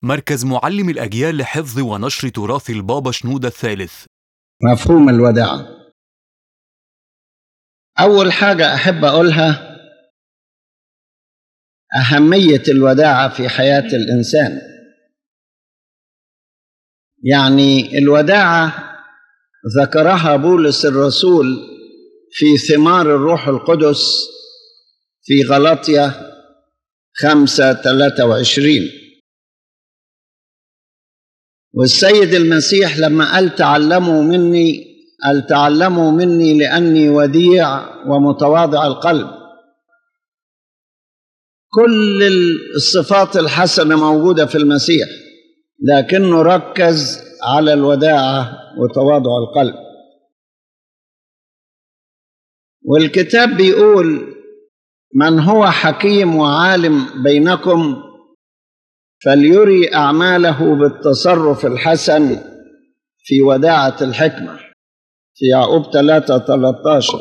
مركز معلم الأجيال لحفظ ونشر تراث البابا شنودة الثالث مفهوم الوداعة أول حاجة أحب أقولها أهمية الوداعة في حياة الإنسان يعني الوداعة ذكرها بولس الرسول في ثمار الروح القدس في غلطية خمسة ثلاثة وعشرين والسيد المسيح لما قال تعلموا مني قال تعلموا مني لأني وديع ومتواضع القلب كل الصفات الحسنة موجودة في المسيح لكنه ركز على الوداعة وتواضع القلب والكتاب بيقول من هو حكيم وعالم بينكم فليري أعماله بالتصرف الحسن في وداعة الحكمة في يعقوب 3 13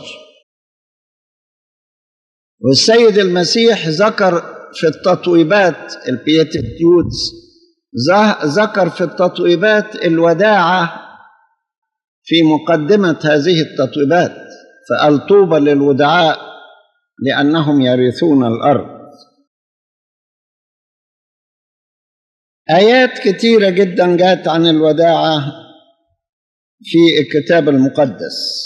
والسيد المسيح ذكر في التطويبات البيتيتيودز ذكر في التطويبات الوداعة في مقدمة هذه التطويبات فقال طوبى للودعاء لأنهم يرثون الأرض آيات كثيرة جدا جاءت عن الوداعة في الكتاب المقدس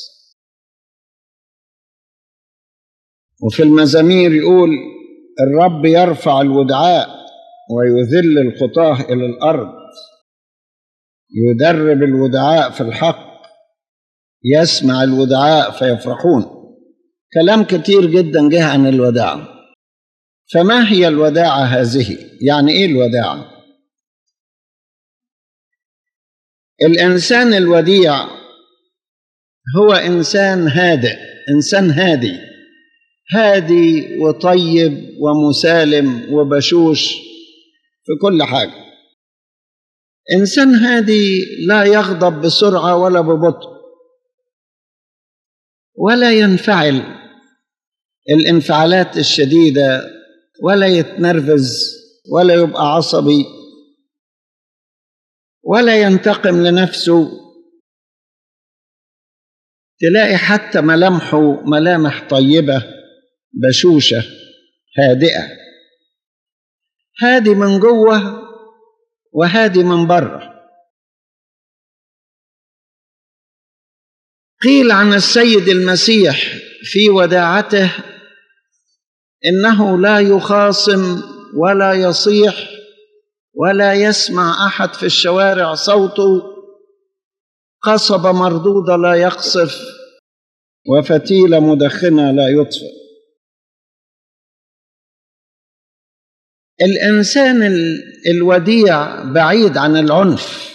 وفي المزامير يقول الرب يرفع الودعاء ويذل الخطاه إلى الأرض يدرب الودعاء في الحق يسمع الودعاء فيفرحون كلام كتير جدا جه عن الوداعة فما هي الوداعة هذه؟ يعني إيه الوداعة؟ الإنسان الوديع هو إنسان هادئ إنسان هادي هادي وطيب ومسالم وبشوش في كل حاجة إنسان هادي لا يغضب بسرعة ولا ببطء ولا ينفعل الانفعالات الشديدة ولا يتنرفز ولا يبقى عصبي ولا ينتقم لنفسه تلاقي حتى ملامحه ملامح طيبة بشوشة هادئة هادي من جوه وهادي من بره قيل عن السيد المسيح في وداعته انه لا يخاصم ولا يصيح ولا يسمع احد في الشوارع صوته قصبه مردوده لا يقصف وفتيله مدخنه لا يطفئ الانسان الوديع بعيد عن العنف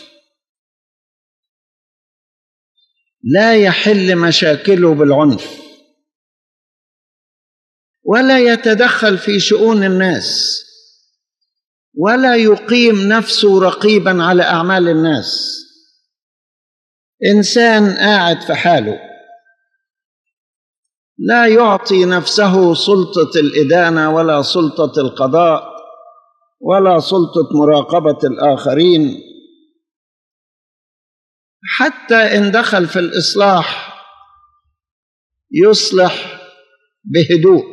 لا يحل مشاكله بالعنف ولا يتدخل في شؤون الناس ولا يقيم نفسه رقيبا على اعمال الناس انسان قاعد في حاله لا يعطي نفسه سلطه الادانه ولا سلطه القضاء ولا سلطه مراقبه الاخرين حتى ان دخل في الاصلاح يصلح بهدوء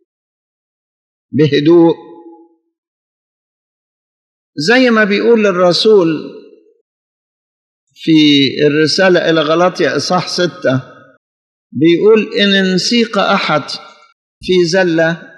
بهدوء زي ما بيقول الرسول في الرسالة إلى غلاطيا إصحاح ستة بيقول إن انسيق أحد في زلة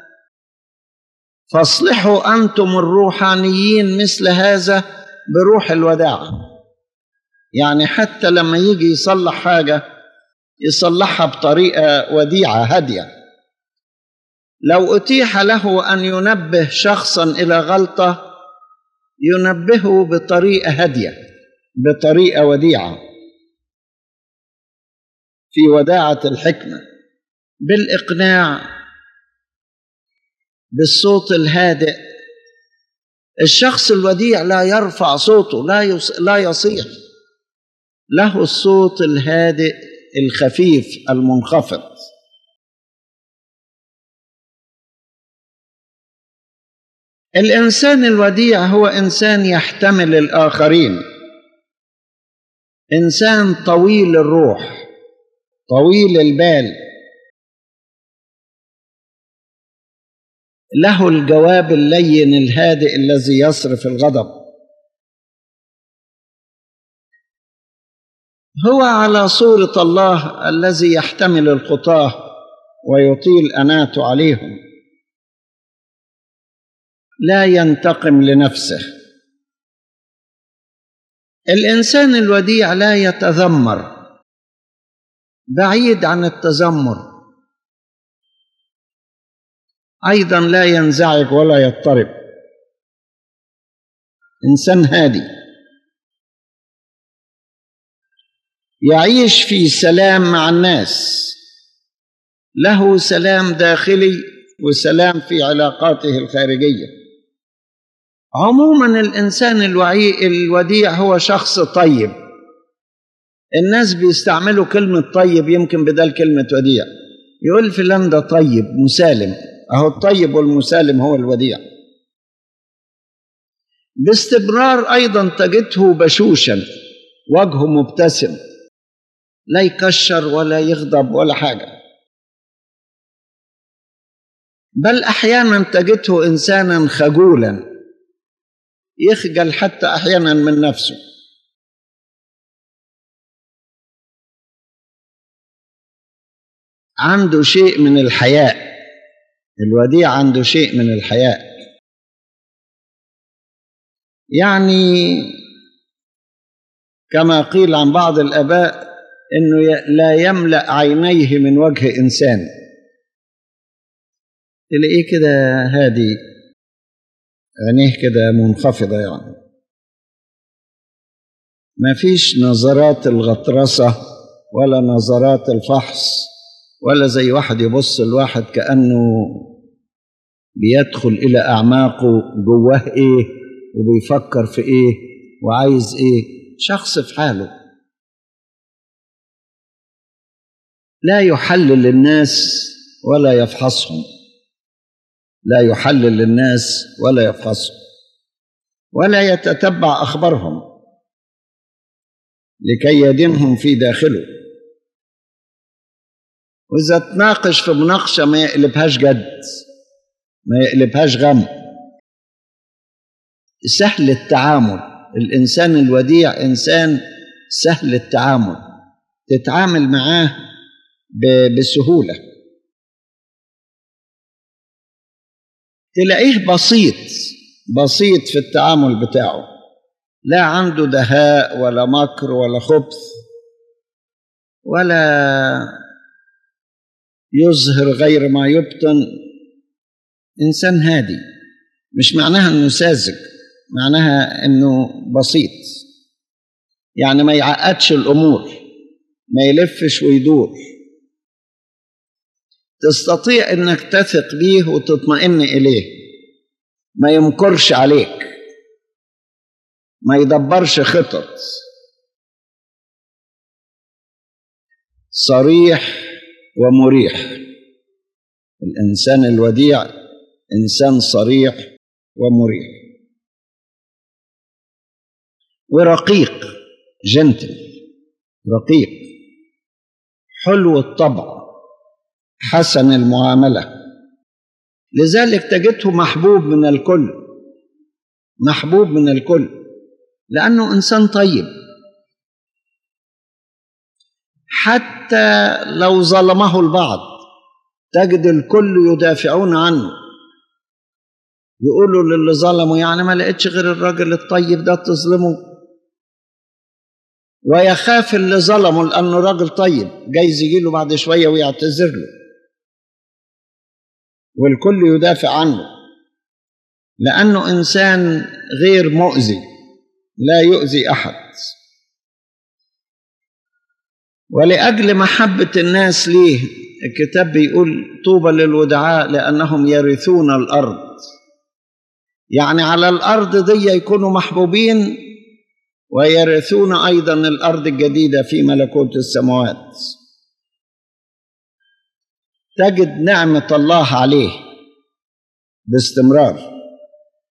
فاصلحوا أنتم الروحانيين مثل هذا بروح الوداعة يعني حتى لما يجي يصلح حاجة يصلحها بطريقة وديعة هادية لو أتيح له أن ينبه شخصا إلى غلطة ينبهه بطريقة هادية بطريقة وديعة في وداعة الحكمة بالإقناع بالصوت الهادئ الشخص الوديع لا يرفع صوته لا يص... لا يصيح له الصوت الهادئ الخفيف المنخفض الانسان الوديع هو انسان يحتمل الاخرين انسان طويل الروح طويل البال له الجواب اللين الهادئ الذي يصرف الغضب هو على صورة الله الذي يحتمل الخطاة ويطيل أناته عليهم لا ينتقم لنفسه الإنسان الوديع لا يتذمر بعيد عن التذمر أيضا لا ينزعج ولا يضطرب إنسان هادي يعيش في سلام مع الناس له سلام داخلي وسلام في علاقاته الخارجيه عموما الانسان الوعي الوديع هو شخص طيب الناس بيستعملوا كلمه طيب يمكن بدل كلمه وديع يقول فلان ده طيب مسالم اهو الطيب والمسالم هو الوديع باستمرار ايضا تجده بشوشا وجهه مبتسم لا يكشر ولا يغضب ولا حاجه بل احيانا تجده انسانا خجولا يخجل حتى احيانا من نفسه عنده شيء من الحياء الوديع عنده شيء من الحياء يعني كما قيل عن بعض الاباء انه لا يملا عينيه من وجه انسان تلاقيه كده هادي عينيه كده منخفضه يعني ما فيش نظرات الغطرسه ولا نظرات الفحص ولا زي واحد يبص لواحد كانه بيدخل الى اعماقه جواه ايه وبيفكر في ايه وعايز ايه شخص في حاله لا يحلل الناس ولا يفحصهم لا يحلل الناس ولا يفحصهم ولا يتتبع اخبارهم لكي يدينهم في داخله واذا تناقش في مناقشه ما يقلبهاش جد ما يقلبهاش غم سهل التعامل الانسان الوديع انسان سهل التعامل تتعامل معاه بسهوله تلاقيه بسيط بسيط في التعامل بتاعه لا عنده دهاء ولا مكر ولا خبث ولا يظهر غير ما يبطن انسان هادي مش معناها انه ساذج معناها انه بسيط يعني ما يعقدش الامور ما يلفش ويدور تستطيع انك تثق بيه وتطمئن اليه ما يمكرش عليك ما يدبرش خطط صريح ومريح الانسان الوديع انسان صريح ومريح ورقيق جنتل رقيق حلو الطبع حسن المعامله لذلك تجده محبوب من الكل محبوب من الكل لانه انسان طيب حتى لو ظلمه البعض تجد الكل يدافعون عنه يقولوا للي ظلمه يعني ما لقيتش غير الراجل الطيب ده تظلمه ويخاف اللي ظلمه لانه راجل طيب جايز يجي له بعد شويه ويعتذر له والكل يدافع عنه لانه انسان غير مؤذي لا يؤذي احد ولاجل محبه الناس ليه الكتاب بيقول طوبى للودعاء لانهم يرثون الارض يعني على الارض دي يكونوا محبوبين ويرثون ايضا الارض الجديده في ملكوت السماوات تجد نعمه الله عليه باستمرار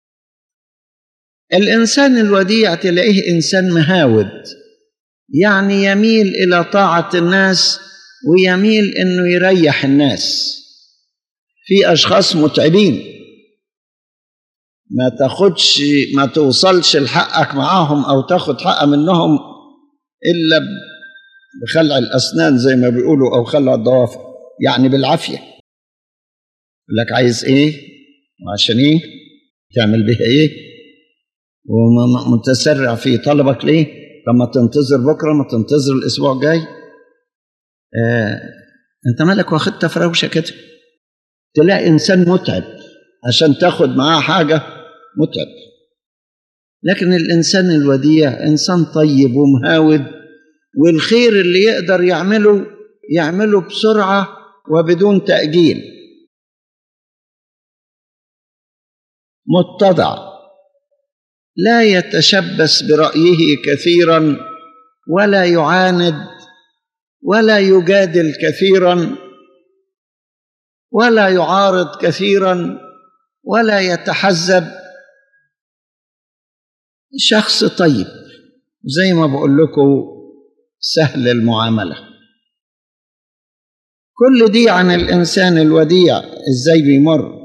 الإنسان الوديع تلاقيه إنسان مهاود يعني يميل إلى طاعة الناس ويميل إنه يريح الناس في أشخاص متعبين ما تاخدش ما توصلش لحقك معاهم أو تاخد حق منهم إلا بخلع الأسنان زي ما بيقولوا أو خلع الضوافر يعني بالعافية يقول لك عايز إيه وعشان إيه تعمل بيها إيه ومتسرع في طلبك ليه لما تنتظر بكرة ما تنتظر الأسبوع الجاي آه أنت مالك واخدت فراوشة كده تلاقي إنسان متعب عشان تاخد معاه حاجة متعب لكن الإنسان الوديع إنسان طيب ومهاود والخير اللي يقدر يعمله يعمله بسرعة وبدون تأجيل متضع لا يتشبث برأيه كثيرا ولا يعاند ولا يجادل كثيرا ولا يعارض كثيرا ولا يتحزب شخص طيب زي ما بقول لكم سهل المعامله كل دي عن الانسان الوديع ازاي بيمر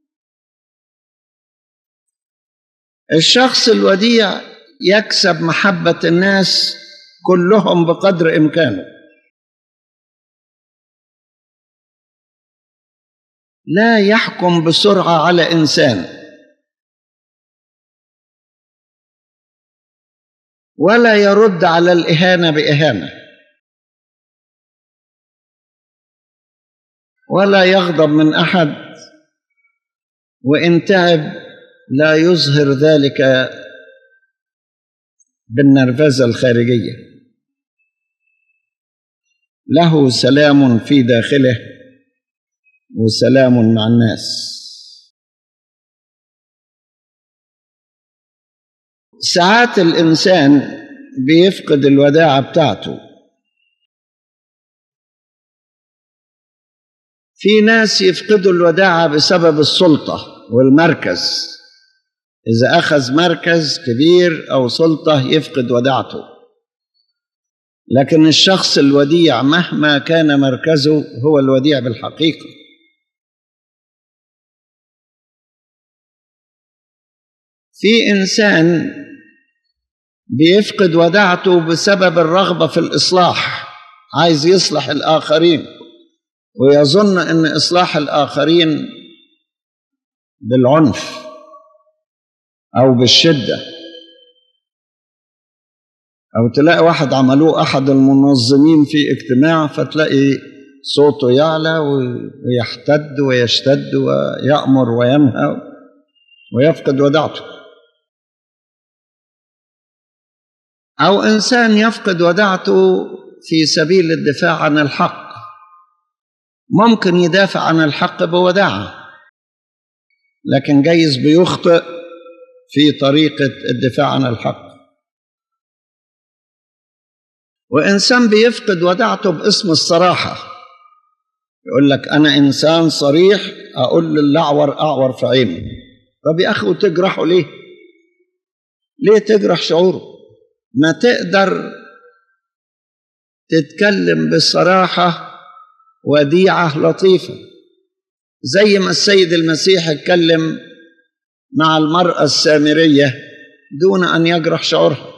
الشخص الوديع يكسب محبه الناس كلهم بقدر امكانه لا يحكم بسرعه على انسان ولا يرد على الاهانه باهانه ولا يغضب من احد وان تعب لا يظهر ذلك بالنرفزه الخارجيه له سلام في داخله وسلام مع الناس ساعات الانسان بيفقد الوداعه بتاعته في ناس يفقدوا الوداعه بسبب السلطه والمركز اذا اخذ مركز كبير او سلطه يفقد وداعته لكن الشخص الوديع مهما كان مركزه هو الوديع بالحقيقه في انسان بيفقد وداعته بسبب الرغبه في الاصلاح عايز يصلح الاخرين ويظن ان اصلاح الاخرين بالعنف او بالشده او تلاقي واحد عملوه احد المنظمين في اجتماع فتلاقي صوته يعلى ويحتد ويشتد ويامر وينهى ويفقد وداعته او انسان يفقد وداعته في سبيل الدفاع عن الحق ممكن يدافع عن الحق بوداعه لكن جايز بيخطئ في طريقه الدفاع عن الحق وانسان بيفقد وداعته باسم الصراحه يقول لك انا انسان صريح اقول للاعور اعور في عينه طب يا اخي وتجرحه ليه ليه تجرح شعوره ما تقدر تتكلم بصراحة وديعة لطيفة زي ما السيد المسيح اتكلم مع المرأة السامرية دون أن يجرح شعورها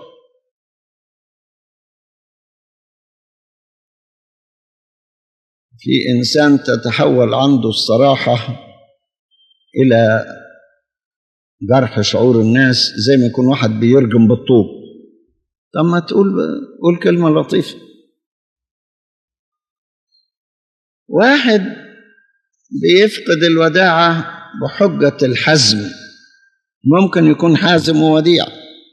في إنسان تتحول عنده الصراحة إلى جرح شعور الناس زي ما يكون واحد بيرجم بالطوب طب ما تقول قول كلمة لطيفة واحد بيفقد الوداعة بحجة الحزم ممكن يكون حازم ووديع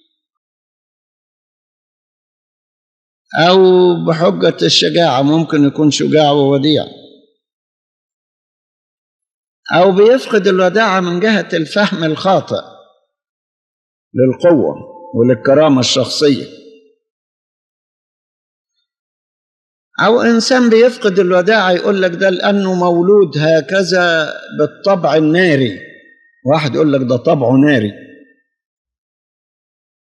أو بحجة الشجاعة ممكن يكون شجاع ووديع أو بيفقد الوداعة من جهة الفهم الخاطئ للقوة وللكرامة الشخصية أو إنسان بيفقد الوداعة يقول لك ده لأنه مولود هكذا بالطبع الناري واحد يقول لك ده طبعه ناري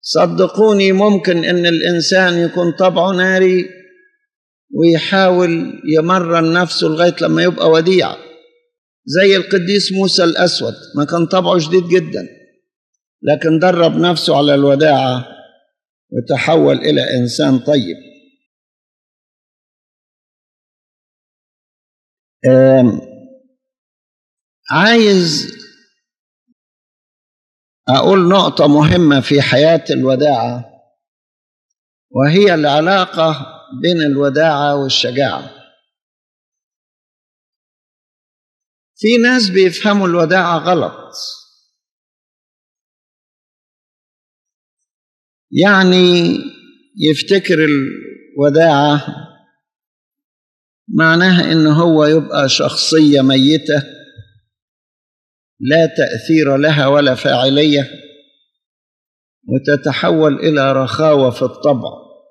صدقوني ممكن ان الانسان يكون طبعه ناري ويحاول يمرن نفسه لغايه لما يبقى وديع زي القديس موسى الاسود ما كان طبعه شديد جدا لكن درب نفسه على الوداعه وتحول الى انسان طيب عايز اقول نقطه مهمه في حياه الوداعه وهي العلاقه بين الوداعه والشجاعه في ناس بيفهموا الوداعه غلط يعني يفتكر الوداعه معناها ان هو يبقى شخصيه ميته لا تاثير لها ولا فاعليه وتتحول الى رخاوه في الطبع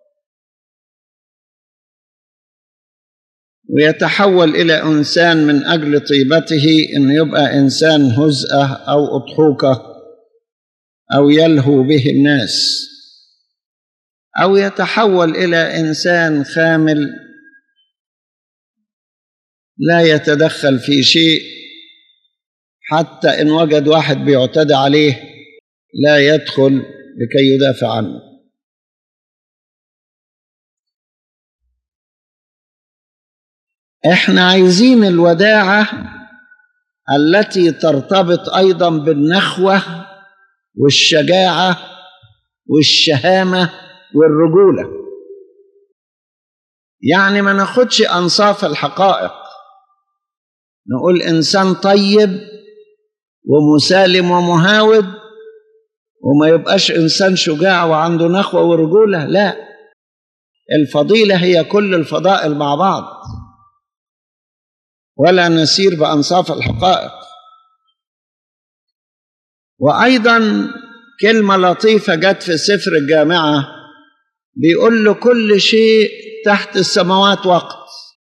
ويتحول الى انسان من اجل طيبته انه يبقى انسان هزءه او اضحوكه او يلهو به الناس او يتحول الى انسان خامل لا يتدخل في شيء حتى ان وجد واحد بيعتدى عليه لا يدخل لكي يدافع عنه احنا عايزين الوداعه التي ترتبط ايضا بالنخوه والشجاعه والشهامه والرجوله يعني ما ناخدش انصاف الحقائق نقول انسان طيب ومسالم ومهاود وما يبقاش انسان شجاع وعنده نخوه ورجوله لا الفضيله هي كل الفضائل مع بعض ولا نسير بانصاف الحقائق وايضا كلمه لطيفه جت في سفر الجامعه بيقول له كل شيء تحت السماوات وقت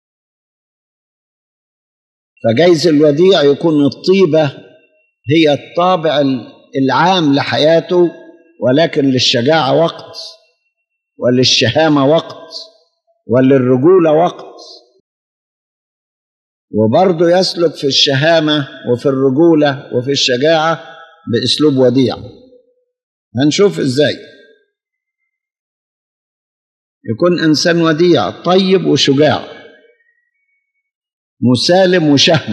فجايز الوديع يكون الطيبه هي الطابع العام لحياته ولكن للشجاعه وقت وللشهامه وقت وللرجوله وقت وبرضه يسلك في الشهامه وفي الرجوله وفي الشجاعه باسلوب وديع هنشوف ازاي يكون انسان وديع طيب وشجاع مسالم وشهم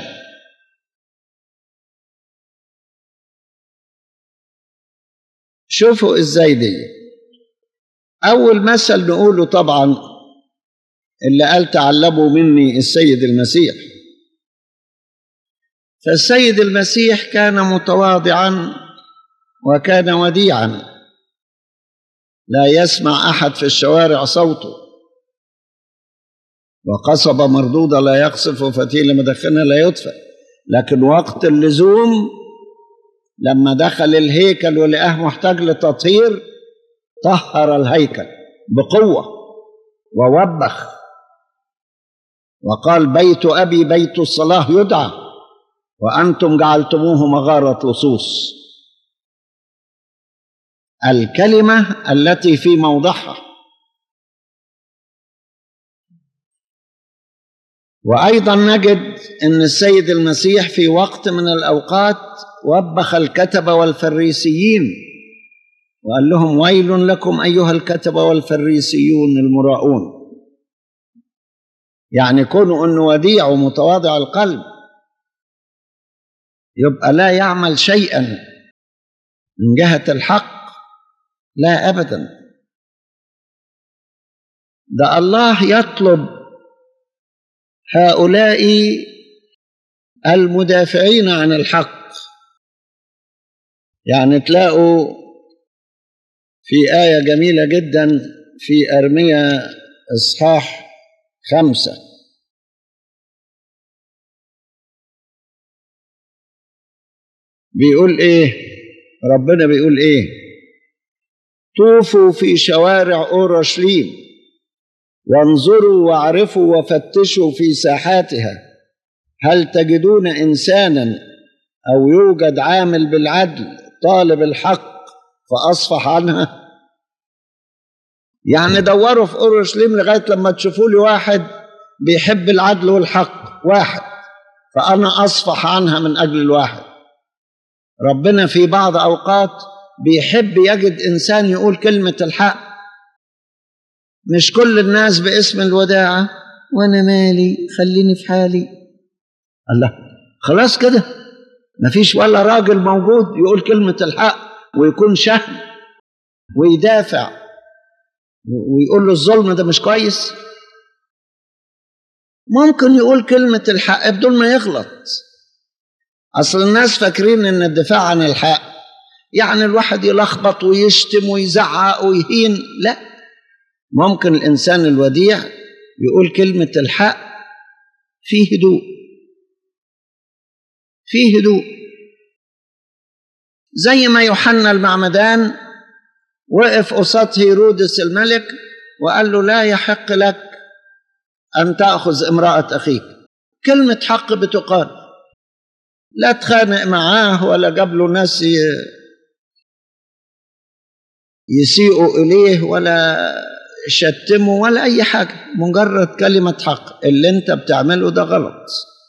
شوفوا ازاي دي اول مثل نقوله طبعا اللي قال تعلموا مني السيد المسيح فالسيد المسيح كان متواضعا وكان وديعا لا يسمع احد في الشوارع صوته وقصبة مردودة لا يقصف وفتيلة مدخنة لا يطفئ لكن وقت اللزوم لما دخل الهيكل ولقاه محتاج لتطهير طهر الهيكل بقوة ووبخ وقال بيت أبي بيت الصلاة يدعى وأنتم جعلتموه مغارة لصوص الكلمة التي في موضعها وايضا نجد ان السيد المسيح في وقت من الاوقات وبخ الكتبه والفريسيين وقال لهم ويل لكم ايها الكتبه والفريسيون المراؤون يعني كونوا انه وديع ومتواضع القلب يبقى لا يعمل شيئا من جهه الحق لا ابدا ده الله يطلب هؤلاء المدافعين عن الحق يعني تلاقوا في آية جميلة جدا في أرمية إصحاح خمسة بيقول إيه ربنا بيقول إيه طوفوا في شوارع أورشليم وانظروا واعرفوا وفتشوا في ساحاتها هل تجدون انسانا او يوجد عامل بالعدل طالب الحق فاصفح عنها يعني دوروا في اورشليم لغايه لما تشوفوا لي واحد بيحب العدل والحق واحد فانا اصفح عنها من اجل الواحد ربنا في بعض اوقات بيحب يجد انسان يقول كلمه الحق مش كل الناس باسم الوداعه وانا مالي خليني في حالي الله خلاص كده مفيش ولا راجل موجود يقول كلمه الحق ويكون شهم ويدافع ويقول له الظلم ده مش كويس ممكن يقول كلمة الحق بدون ما يغلط أصل الناس فاكرين إن الدفاع عن الحق يعني الواحد يلخبط ويشتم ويزعق ويهين لا ممكن الإنسان الوديع يقول كلمة الحق في هدوء في هدوء زي ما يوحنا المعمدان وقف قصاد هيرودس الملك وقال له لا يحق لك أن تأخذ امرأة أخيك كلمة حق بتقال لا تخانق معاه ولا جاب له ناس يسيئوا إليه ولا شتموا ولا أي حاجة مجرد كلمة حق اللي أنت بتعمله ده غلط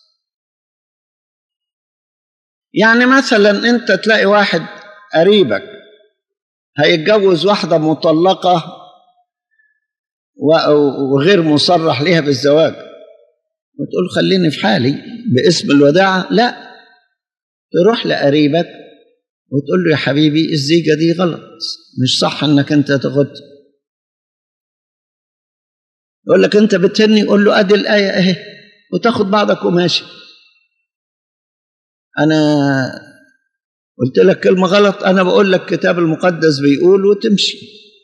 يعني مثلا أنت تلاقي واحد قريبك هيتجوز واحدة مطلقة وغير مصرح ليها بالزواج وتقول خليني في حالي باسم الوداعة لا تروح لقريبك وتقول له يا حبيبي الزيجة دي غلط مش صح انك انت تاخدها يقول لك انت بتهني قول له ادي الآية اهي وتاخد بعضك وماشي انا قلت لك كلمة غلط انا بقول لك الكتاب المقدس بيقول وتمشي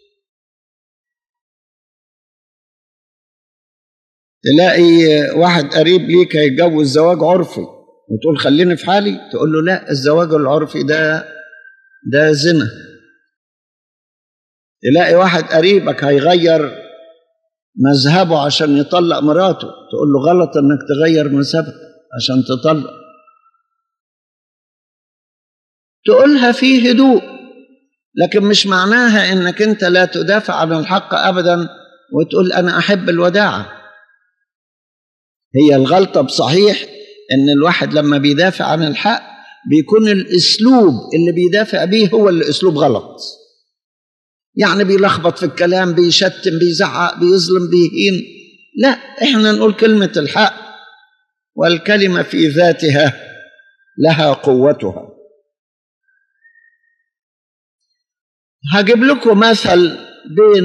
تلاقي واحد قريب ليك هيتجوز زواج عرفي وتقول خليني في حالي تقول له لا الزواج العرفي ده ده زنا تلاقي واحد قريبك هيغير مذهبه عشان يطلق مراته تقول له غلط انك تغير مذهبك عشان تطلق تقولها في هدوء لكن مش معناها انك انت لا تدافع عن الحق ابدا وتقول انا احب الوداعه هي الغلطة بصحيح إن الواحد لما بيدافع عن الحق بيكون الأسلوب اللي بيدافع بيه هو الأسلوب غلط يعني بيلخبط في الكلام بيشتم بيزعق بيظلم بيهين لا إحنا نقول كلمة الحق والكلمة في ذاتها لها قوتها هجيب لكم مثل بين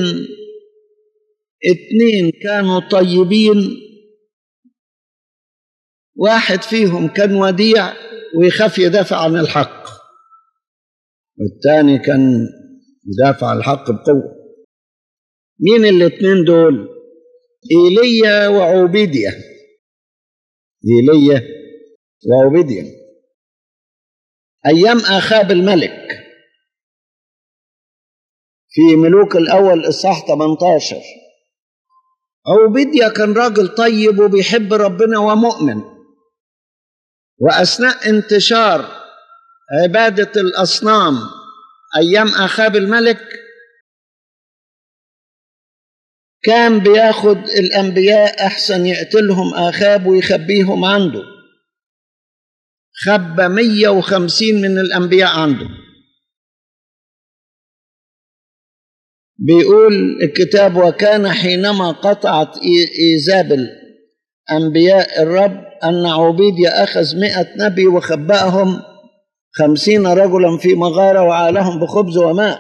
اتنين كانوا طيبين واحد فيهم كان وديع ويخاف يدافع عن الحق والتاني كان يدافع عن الحق بقوة مين الاثنين دول إيليا وعوبيديا إيليا وعوبيديا أيام آخاب الملك في ملوك الأول إصحاح 18 عوبيديا كان راجل طيب وبيحب ربنا ومؤمن واثناء انتشار عباده الاصنام ايام اخاب الملك كان بياخد الانبياء احسن يقتلهم اخاب ويخبيهم عنده خبى 150 من الانبياء عنده بيقول الكتاب وكان حينما قطعت ايزابل انبياء الرب أن عبيديا أخذ مئة نبي وخبأهم خمسين رجلا في مغارة وعالهم بخبز وماء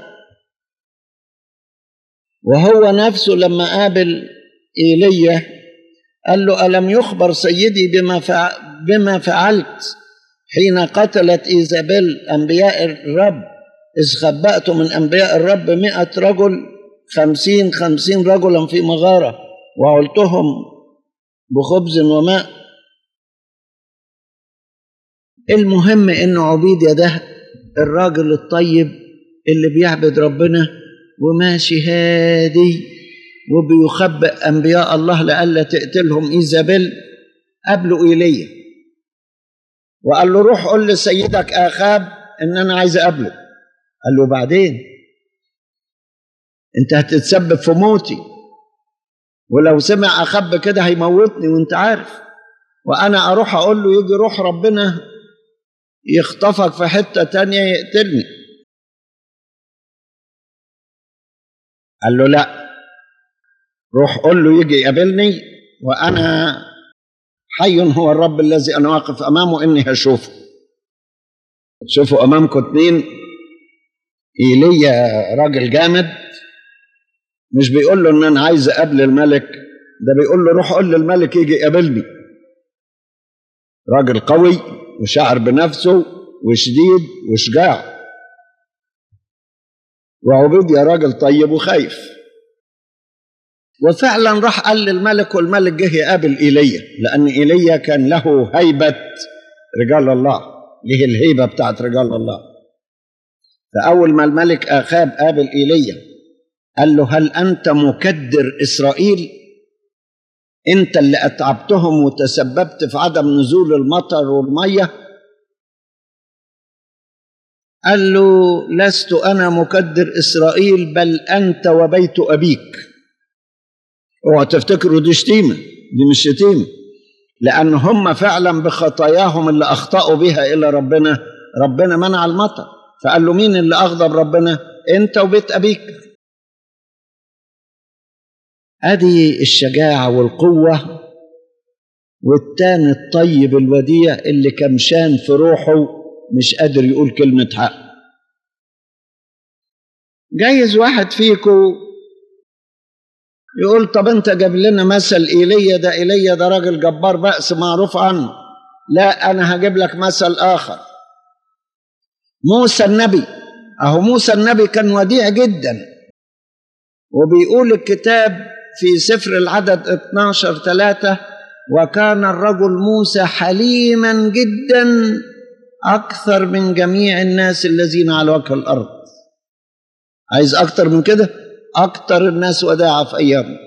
وهو نفسه لما قابل إيليا قال له ألم يخبر سيدي بما, فع بما فعلت حين قتلت إيزابيل أنبياء الرب إذ خبأت من أنبياء الرب مئة رجل خمسين خمسين رجلا في مغارة وعلتهم بخبز وماء المهم انه عبيديا ده الراجل الطيب اللي بيعبد ربنا وماشي هادي وبيخبئ انبياء الله لئلا تقتلهم ايزابيل قابله ايليا وقال له روح قول لسيدك اخاب ان انا عايز اقابله قال له بعدين انت هتتسبب في موتي ولو سمع اخب كده هيموتني وانت عارف وانا اروح اقول له يجي روح ربنا يخطفك في حته تانية يقتلني قال له لا روح قول له يجي يقابلني وانا حي هو الرب الذي انا واقف امامه اني هشوفه شوفوا امامكم اتنين ايليا راجل جامد مش بيقول له ان انا عايز اقابل الملك ده بيقول له روح قول للملك يجي يقابلني راجل قوي وشاعر بنفسه وشديد وشجاع وعبيد يا راجل طيب وخايف وفعلا راح قال للملك والملك جه يقابل ايليا لان ايليا كان له هيبه رجال الله له الهيبه بتاعت رجال الله فاول ما الملك اخاب قابل ايليا قال له هل انت مكدر اسرائيل انت اللي اتعبتهم وتسببت في عدم نزول المطر والميه قال له لست انا مكدر اسرائيل بل انت وبيت ابيك اوعى تفتكروا دي شتيمه دي مش شتيمه لان هم فعلا بخطاياهم اللي اخطاوا بها الى ربنا ربنا منع المطر فقال له مين اللي اغضب ربنا انت وبيت ابيك ادي الشجاعه والقوه والتاني الطيب الوديع اللي كمشان في روحه مش قادر يقول كلمه حق جايز واحد فيكم يقول طب انت جاب لنا مثل ايليا ده ايليا ده راجل جبار بأس معروف عنه لا انا هجيب لك مثل اخر موسى النبي اهو موسى النبي كان وديع جدا وبيقول الكتاب في سفر العدد 12 3 وكان الرجل موسى حليما جدا اكثر من جميع الناس الذين على وجه الارض عايز اكتر من كده اكتر الناس وداعة في ايامه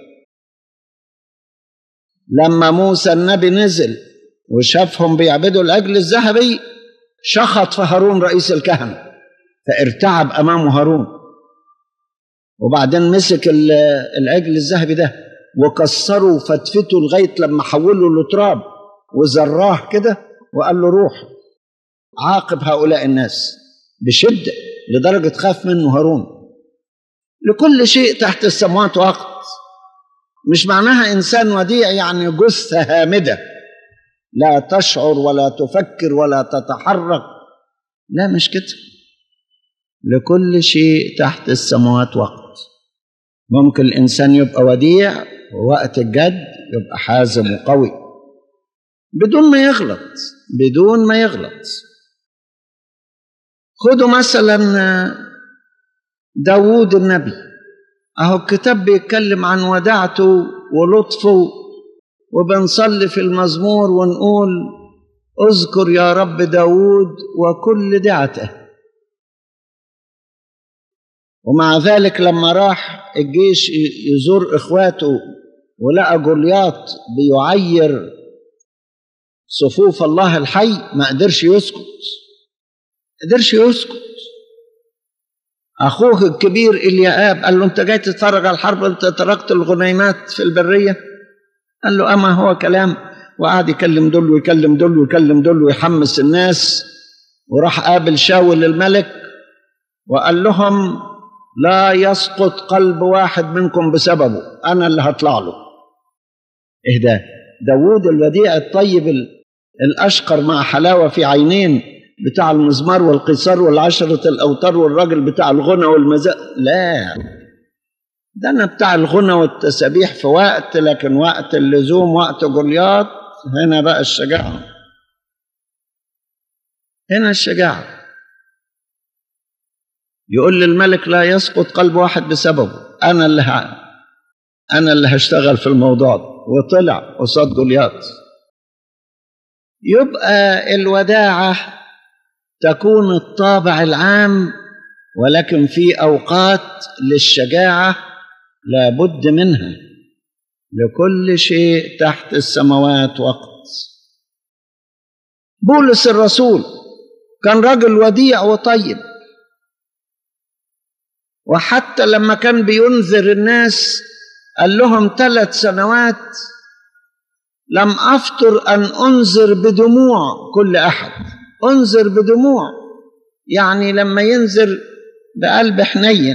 لما موسى النبي نزل وشافهم بيعبدوا العجل الذهبي شخط في هارون رئيس الكهنه فارتعب امامه هارون وبعدين مسك العجل الذهبي ده وكسره وفتفته لغايه لما حوله لتراب وزراه كده وقال له روح عاقب هؤلاء الناس بشده لدرجه خاف منه هارون لكل شيء تحت السماوات وقت مش معناها انسان وديع يعني جثه هامده لا تشعر ولا تفكر ولا تتحرك لا مش كده لكل شيء تحت السماوات وقت ممكن الانسان يبقى وديع ووقت الجد يبقى حازم وقوي بدون ما يغلط بدون ما يغلط خدوا مثلا داوود النبي اهو الكتاب بيتكلم عن وداعته ولطفه وبنصلي في المزمور ونقول اذكر يا رب داود وكل دعته ومع ذلك لما راح الجيش يزور اخواته ولقى جولياط بيعير صفوف الله الحي ما قدرش يسكت ما قدرش يسكت اخوه الكبير الياب قال له انت جاي تتفرج على الحرب انت تركت الغنيمات في البريه قال له اما هو كلام وقعد يكلم دول ويكلم دول ويكلم دول ويحمس الناس وراح قابل شاول الملك وقال لهم لا يسقط قلب واحد منكم بسببه انا اللي هطلع له ايه ده داوود الوديع الطيب الاشقر مع حلاوه في عينين بتاع المزمار والقيصار والعشرة الأوتار والراجل بتاع الغنى والمزاء لا ده أنا بتاع الغنى والتسابيح في وقت لكن وقت اللزوم وقت جولياط هنا بقى الشجاعة هنا الشجاعة يقول للملك لا يسقط قلب واحد بسببه أنا اللي ه... أنا اللي هشتغل في الموضوع ده وطلع قصاد جولياط يبقى الوداعه تكون الطابع العام ولكن في اوقات للشجاعه لابد منها لكل شيء تحت السماوات وقت بولس الرسول كان رجل وديع وطيب وحتى لما كان بينذر الناس قال لهم ثلاث سنوات لم أفطر أن أنذر بدموع كل أحد أنذر بدموع يعني لما ينذر بقلب حنين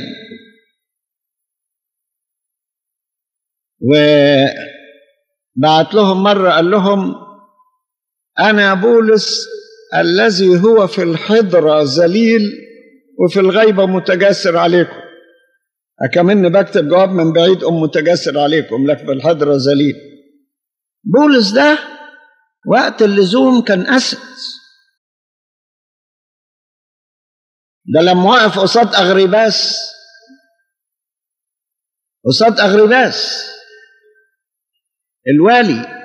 وبعت لهم مرة قال لهم أنا بولس الذي هو في الحضرة ذليل وفي الغيبة متجسر عليكم أكمن بكتب جواب من بعيد أم متجسر عليكم لك في الحضرة ذليل بولس ده وقت اللزوم كان أسد ده لما وقف قصاد أغرباس قصاد أغرباس الوالي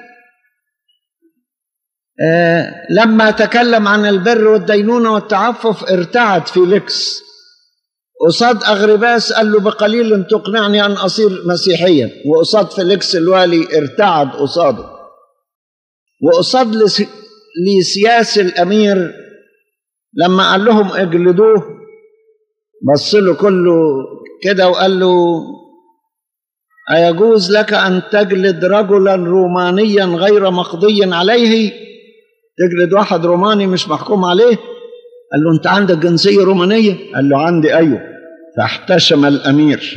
آه لما تكلم عن البر والدينونة والتعفف ارتعد فيليكس قصاد أغرباس قال له بقليل تقنعني أن أصير مسيحيا وقصاد فيليكس الوالي ارتعد قصاده وقصاد لسياس الأمير لما قال لهم اجلدوه بص له كله كده وقال له أيجوز لك أن تجلد رجلا رومانيا غير مقضي عليه تجلد واحد روماني مش محكوم عليه قال له أنت عندك جنسية رومانية قال له عندي أيوه فاحتشم الأمير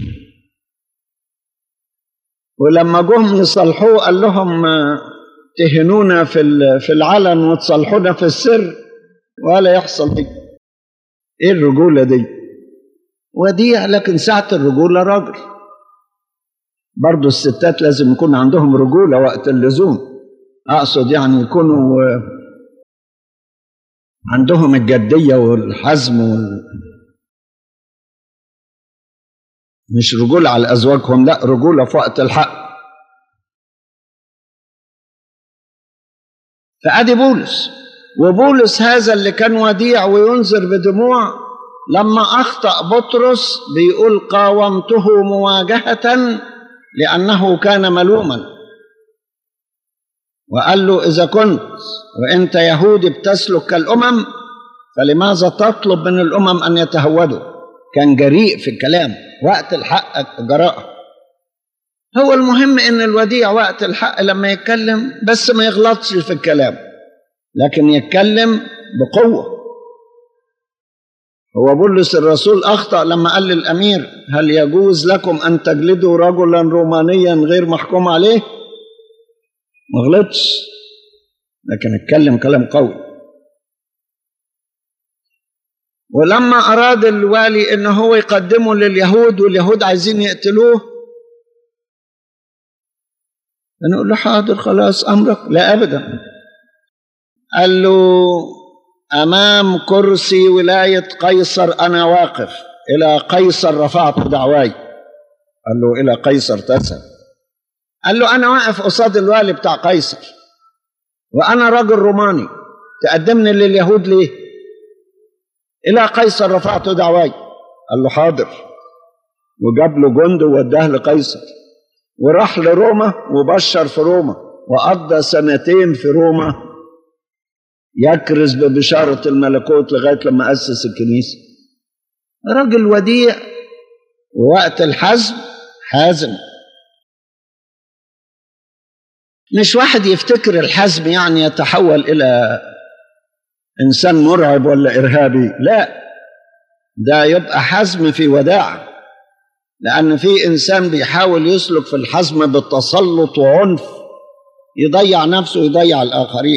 ولما جم يصلحوه قال لهم تهنونا في في العلن وتصلحونا في السر ولا يحصل دي ايه الرجولة دي وديع لكن ساعة الرجولة راجل برضو الستات لازم يكون عندهم رجولة وقت اللزوم أقصد يعني يكونوا عندهم الجدية والحزم وال... مش رجولة على أزواجهم لا رجولة في وقت الحق فأدي بولس وبولس هذا اللي كان وديع وينذر بدموع لما أخطأ بطرس بيقول قاومته مواجهة لأنه كان ملوما وقال له إذا كنت وأنت يهودي بتسلك كالأمم فلماذا تطلب من الأمم أن يتهودوا كان جريء في الكلام وقت الحق جراءة هو المهم ان الوديع وقت الحق لما يتكلم بس ما يغلطش في الكلام لكن يتكلم بقوة هو بولس الرسول أخطأ لما قال للأمير هل يجوز لكم أن تجلدوا رجلا رومانيا غير محكوم عليه ما غلطش لكن اتكلم كلام قوي ولما أراد الوالي إن هو يقدمه لليهود واليهود عايزين يقتلوه نقول له حاضر خلاص أمرك لا أبدا قال له أمام كرسي ولاية قيصر أنا واقف إلى قيصر رفعت دعواي قال له إلى قيصر تسأل قال له أنا واقف قصاد الوالي بتاع قيصر وأنا راجل روماني تقدمني لليهود ليه إلى قيصر رفعت دعواي قال له حاضر وجاب له جند ووداه لقيصر وراح لروما وبشر في روما وقضى سنتين في روما يكرز ببشارة الملكوت لغاية لما أسس الكنيسة راجل وديع ووقت الحزم حازم مش واحد يفتكر الحزم يعني يتحول إلى إنسان مرعب ولا إرهابي لا ده يبقى حزم في وداع لأن في إنسان بيحاول يسلك في الحزم بالتسلط وعنف يضيع نفسه ويضيع الآخرين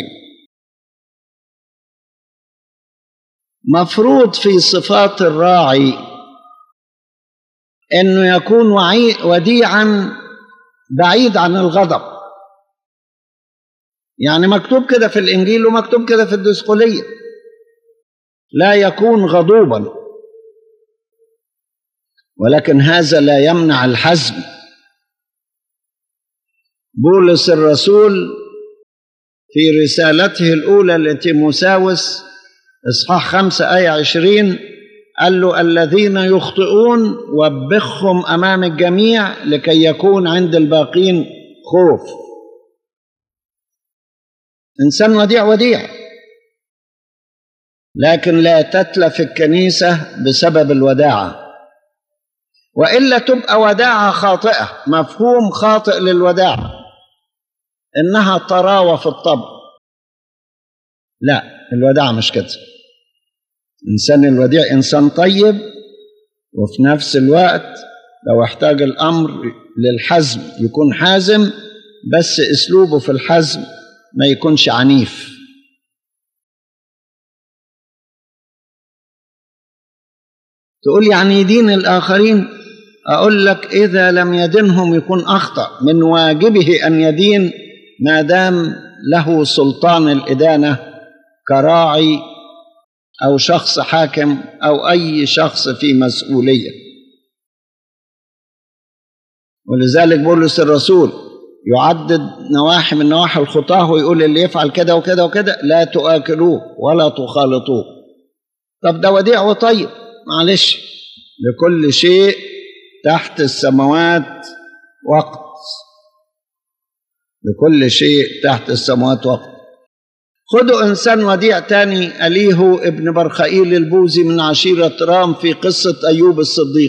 مفروض في صفات الراعي انه يكون وعي وديعا بعيد عن الغضب يعني مكتوب كده في الانجيل ومكتوب كده في الدسقليه لا يكون غضوبا ولكن هذا لا يمنع الحزم بولس الرسول في رسالته الاولى لتيموساوس اصحاح خمسة آية عشرين قال له الذين يخطئون وبخهم أمام الجميع لكي يكون عند الباقين خوف إنسان وديع وديع لكن لا تتلف الكنيسة بسبب الوداعة والا تبقى وداعه خاطئه مفهوم خاطئ للوداعه انها طراوه في الطبع لا الوداعه مش كده الانسان الوديع انسان طيب وفي نفس الوقت لو احتاج الامر للحزم يكون حازم بس اسلوبه في الحزم ما يكونش عنيف تقول يعني يدين الاخرين اقول لك اذا لم يدنهم يكون اخطا من واجبه ان يدين ما دام له سلطان الادانه كراعي او شخص حاكم او اي شخص في مسؤوليه ولذلك بولس الرسول يعدد نواحي من نواحي الخطاه ويقول اللي يفعل كده وكده وكده لا تؤكلوه ولا تخالطوه طب ده وديع وطيب معلش لكل شيء تحت السماوات وقت لكل شيء تحت السماوات وقت خدوا إنسان وديع تاني أليه ابن برخائيل البوزي من عشيرة رام في قصة أيوب الصديق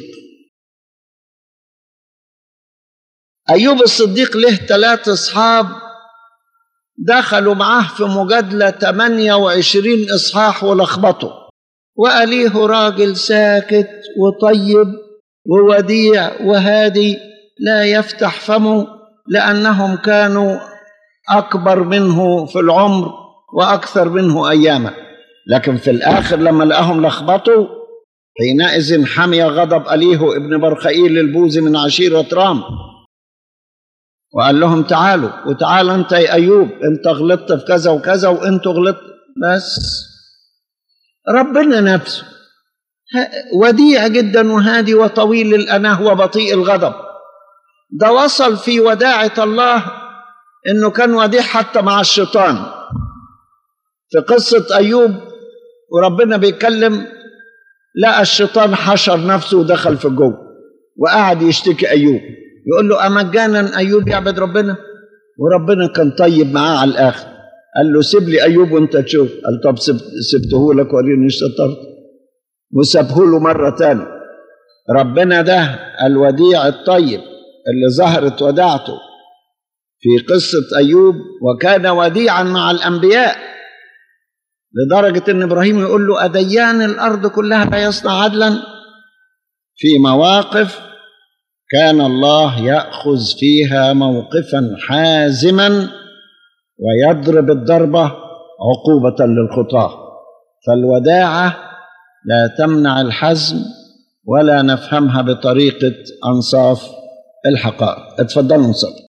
أيوب الصديق له ثلاث أصحاب دخلوا معاه في مجادلة 28 إصحاح ولخبطوا وأليه راجل ساكت وطيب ووديع وهادي لا يفتح فمه لأنهم كانوا أكبر منه في العمر وأكثر منه أياما لكن في الآخر لما لقاهم لخبطوا حينئذ حمي غضب أليه ابن برخائيل البوزي من عشيرة رام وقال لهم تعالوا وتعال أنت يا أيوب أنت غلطت في كذا وكذا وأنتوا غلطت بس ربنا نفسه وديع جدا وهادي وطويل الأناه وبطيء الغضب ده وصل في وداعة الله انه كان وديع حتى مع الشيطان في قصة أيوب وربنا بيتكلم لقى الشيطان حشر نفسه ودخل في الجو وقعد يشتكي أيوب يقول له أمجانا أيوب يعبد ربنا وربنا كان طيب معاه على الآخر قال له سيب لي أيوب وأنت تشوف قال طب سبته لك وريني شطرت وسابه له مرة تانية ربنا ده الوديع الطيب اللي ظهرت وداعته في قصة أيوب وكان وديعا مع الأنبياء لدرجة أن إبراهيم يقول له أديان الأرض كلها لا يصنع عدلا في مواقف كان الله يأخذ فيها موقفا حازما ويضرب الضربة عقوبة للخطاة فالوداعة لا تمنع الحزم ولا نفهمها بطريقة أنصاف الحقائق اتفضلوا نصلي